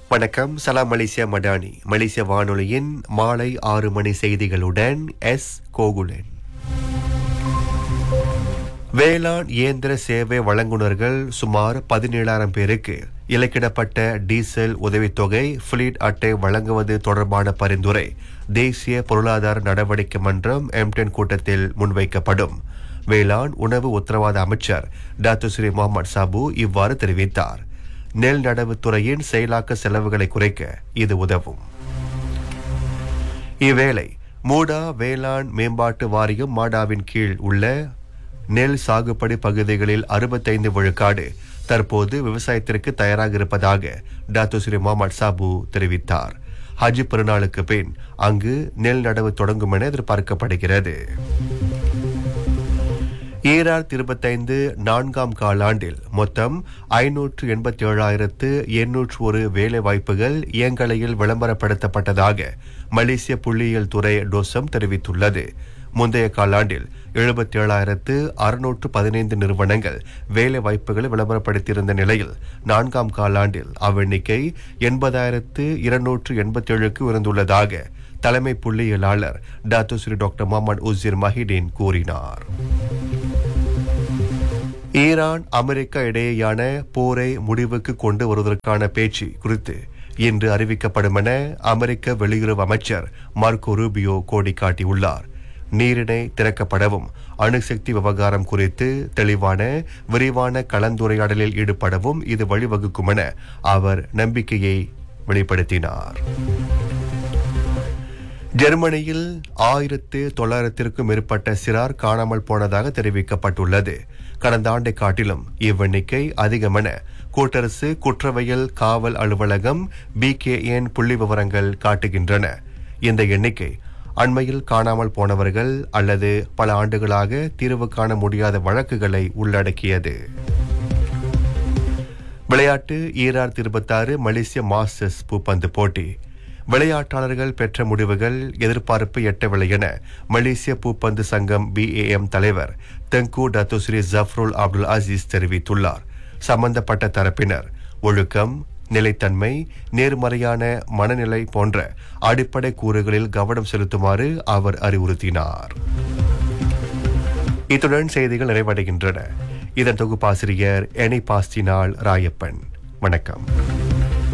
வணக்கம் சலாம் மலேசியா மடானி மலேசிய வானொலியின் மாலை ஆறு மணி செய்திகளுடன் எஸ் கோகுலன் வேளாண் இயந்திர சேவை வழங்குனர்கள் சுமார் பதினேழாயிரம் பேருக்கு இலக்கிடப்பட்ட டீசல் உதவித்தொகை ஃபிளீட் அட்டை வழங்குவது தொடர்பான பரிந்துரை தேசிய பொருளாதார நடவடிக்கை மன்றம் எம்டென் கூட்டத்தில் முன்வைக்கப்படும் வேளாண் உணவு உத்தரவாத அமைச்சர் டாக்டர் ஸ்ரீ முகமது சாபு இவ்வாறு தெரிவித்தார் நெல் நடவு துறையின் செயலாக்க செலவுகளை குறைக்க இது உதவும் இவ்வேளை மூடா வேளாண் மேம்பாட்டு வாரியம் மாடாவின் கீழ் உள்ள நெல் சாகுபடி பகுதிகளில் அறுபத்தைந்து விழுக்காடு தற்போது விவசாயத்திற்கு தயாராக இருப்பதாக டாக்டர் ஸ்ரீ முகமது சாபு தெரிவித்தார் ஹஜ் பெருநாளுக்கு பின் அங்கு நெல் நடவு தொடங்கும் என எதிர்பார்க்கப்படுகிறது ஈரார் இருபத்தைந்து நான்காம் காலாண்டில் மொத்தம் ஐநூற்று எண்பத்தி ஏழாயிரத்து எண்ணூற்று ஒரு வேலை வாய்ப்புகள் இயங்கலையில் விளம்பரப்படுத்தப்பட்டதாக மலேசிய புள்ளியியல் துறை டோசம் தெரிவித்துள்ளது முந்தைய காலாண்டில் எழுபத்தி ஏழாயிரத்து அறுநூற்று பதினைந்து நிறுவனங்கள் வேலை வாய்ப்புகளை விளம்பரப்படுத்தியிருந்த நிலையில் நான்காம் காலாண்டில் அவ்வெண்ணிக்கை எண்பதாயிரத்து இருநூற்று எண்பத்தி ஏழுக்கு உயர்ந்துள்ளதாக தலைமை புள்ளியியலாளர் டாக்டர் ஸ்ரீ டாக்டர் முகமது உசிர் மஹிடீன் கூறினார் ஈரான் அமெரிக்கா இடையேயான போரை முடிவுக்கு கொண்டு வருவதற்கான பேச்சு குறித்து இன்று அறிவிக்கப்படும் என அமெரிக்க வெளியுறவு அமைச்சர் மார்க்கோ ரூபியோ கோடி காட்டியுள்ளார் நீரிணை திறக்கப்படவும் அணுசக்தி விவகாரம் குறித்து தெளிவான விரிவான கலந்துரையாடலில் ஈடுபடவும் இது வழிவகுக்கும் என அவர் நம்பிக்கையை வெளிப்படுத்தினார் ஜெர்மனியில் ஆயிரத்து தொள்ளாயிரத்திற்கும் மேற்பட்ட சிறார் காணாமல் போனதாக தெரிவிக்கப்பட்டுள்ளது கடந்த ஆண்டை காட்டிலும் இவ்வெண்ணிக்கை அதிகம் என கூட்டரசு குற்றவியல் காவல் அலுவலகம் பிகேஎன் புள்ளி விவரங்கள் காட்டுகின்றன இந்த எண்ணிக்கை அண்மையில் காணாமல் போனவர்கள் அல்லது பல ஆண்டுகளாக தீர்வு காண முடியாத வழக்குகளை உள்ளடக்கியது விளையாட்டு ஈரார் இருபத்தாறு மலேசிய மாஸ்டர்ஸ் பூப்பந்து போட்டி விளையாட்டாளர்கள் பெற்ற முடிவுகள் எதிர்பார்ப்பு எட்டவில்லை என மலேசிய பூப்பந்து சங்கம் பிஏஎம் தலைவர் Tengku Datuk Seri Zafrul Abdul Aziz தெரிவித்துள்ளார் சம்பந்தப்பட்ட தரப்பினர் ஒழுக்கம் நிலைத்தன்மை நேர்மறையான மனநிலை போன்ற அடிப்படை கூறுகளில் கவனம் செலுத்துமாறு அவர் அறிவுறுத்தினார் இத்துடன் செய்திகள் நிறைவடைகின்றன இதன் தொகுப்பாசிரியர் எனி பாஸ்டினால் ராயப்பன் வணக்கம்